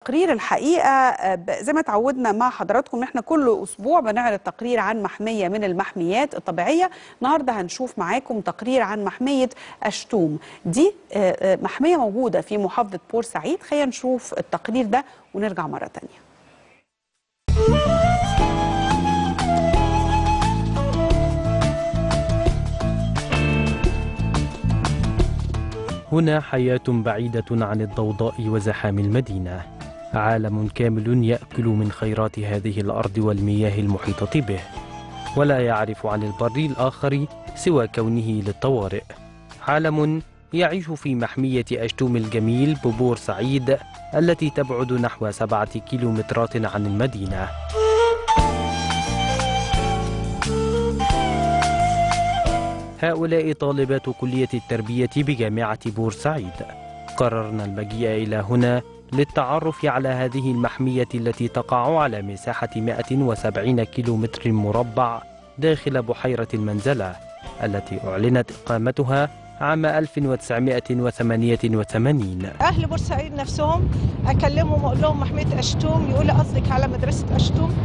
تقرير الحقيقه آه، ب- زي ما تعودنا مع حضراتكم ان احنا كل اسبوع بنعرض تقرير عن محميه من المحميات الطبيعيه النهارده هنشوف معاكم تقرير عن محميه اشتوم دي آه، آه، محميه موجوده في محافظه بورسعيد خلينا نشوف التقرير ده ونرجع مره تانية هنا حياة بعيدة عن الضوضاء وزحام المدينة عالم كامل يأكل من خيرات هذه الأرض والمياه المحيطة به ولا يعرف عن البر الآخر سوى كونه للطوارئ عالم يعيش في محمية أشتوم الجميل ببور سعيد التي تبعد نحو سبعة كيلومترات عن المدينة هؤلاء طالبات كلية التربية بجامعة بورسعيد قررن المجيء إلى هنا للتعرف على هذه المحمية التي تقع على مساحة 170 كيلومتر مربع داخل بحيرة المنزلة التي أعلنت إقامتها عام 1988 اهل بورسعيد نفسهم اكلمهم واقول لهم محميه اشتوم يقولوا قصدك على مدرسه اشتوم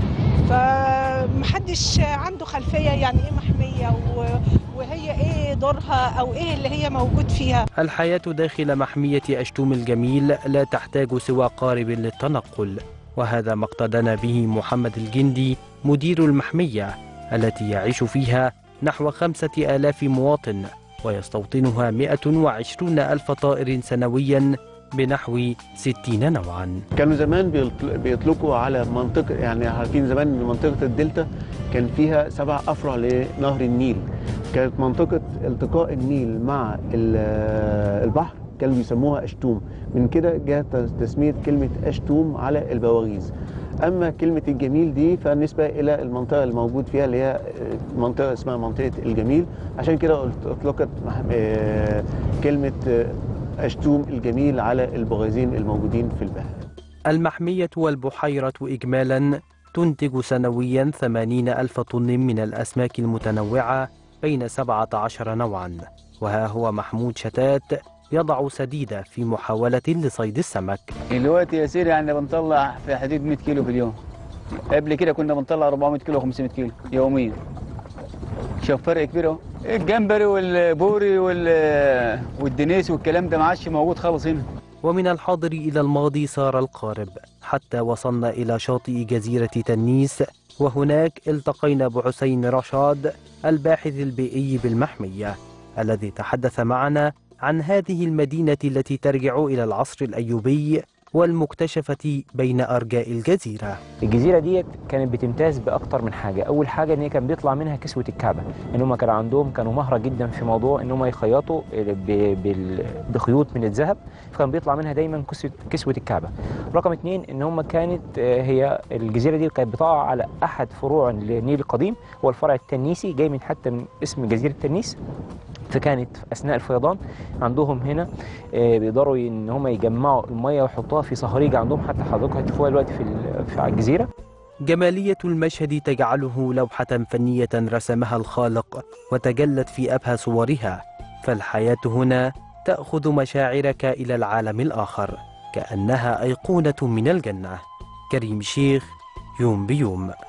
فمحدش عنده خلفيه يعني ايه محميه و- وهي ايه دورها او ايه اللي هي موجود فيها الحياة داخل محمية أشتوم الجميل لا تحتاج سوى قارب للتنقل وهذا ما اقتدنا به محمد الجندي مدير المحمية التي يعيش فيها نحو خمسة آلاف مواطن ويستوطنها 120 ألف طائر سنويا بنحو 60 نوعا كانوا زمان بيطل- بيطلقوا على منطقة يعني عارفين زمان ان منطقة الدلتا كان فيها سبع أفرع لنهر النيل كانت منطقة التقاء النيل مع ال- البحر كانوا بيسموها أشتوم من كده جاءت تسمية كلمة أشتوم على البواغيز أما كلمة الجميل دي فنسبة إلى المنطقة الموجود فيها اللي هي منطقة اسمها منطقة الجميل عشان كده قلت- أطلقت مح- آه، كلمة آه، أشتوم الجميل على البغايزين الموجودين في البحر المحمية والبحيرة إجمالا تنتج سنويا 80 ألف طن من الأسماك المتنوعة بين 17 نوعا وها هو محمود شتات يضع سديدة في محاولة لصيد السمك دلوقتي يا سيدي يعني بنطلع في حدود 100 كيلو في اليوم قبل كده كنا بنطلع 400 كيلو 500 كيلو يوميا شوف فرق كبير اهو الجمبري والبوري وال- والدنيس والكلام ده ما عادش موجود خالص هنا ومن الحاضر إلى الماضي سار القارب حتى وصلنا إلى شاطئ جزيرة تنيس وهناك التقينا بحسين رشاد الباحث البيئي بالمحمية الذي تحدث معنا عن هذه المدينة التي ترجع إلى العصر الأيوبي والمكتشفة بين أرجاء الجزيرة الجزيره ديت كانت بتمتاز باكتر من حاجه اول حاجه ان هي كان بيطلع منها كسوه الكعبه ان هم كان عندهم كانوا مهره جدا في موضوع ان هم يخيطوا ب- بال- بخيوط من الذهب فكان بيطلع منها دايما كسوه كسوه الكعبه رقم اتنين ان هم كانت آه، هي الجزيره دي كانت بتقع على احد فروع النيل القديم هو الفرع التنيسي جاي من حتى من اسم جزيره تنيس فكانت في اثناء الفيضان عندهم هنا آه، بيقدروا ان هم يجمعوا الميه ويحطوها في صهاريج عندهم حتى حضرتك هتشوفوها دلوقتي في ال- في على الجزيره جمالية المشهد تجعله لوحة فنية رسمها الخالق وتجلت في أبهى صورها فالحياة هنا تأخذ مشاعرك إلى العالم الآخر كأنها أيقونة من الجنة كريم شيخ يوم بيوم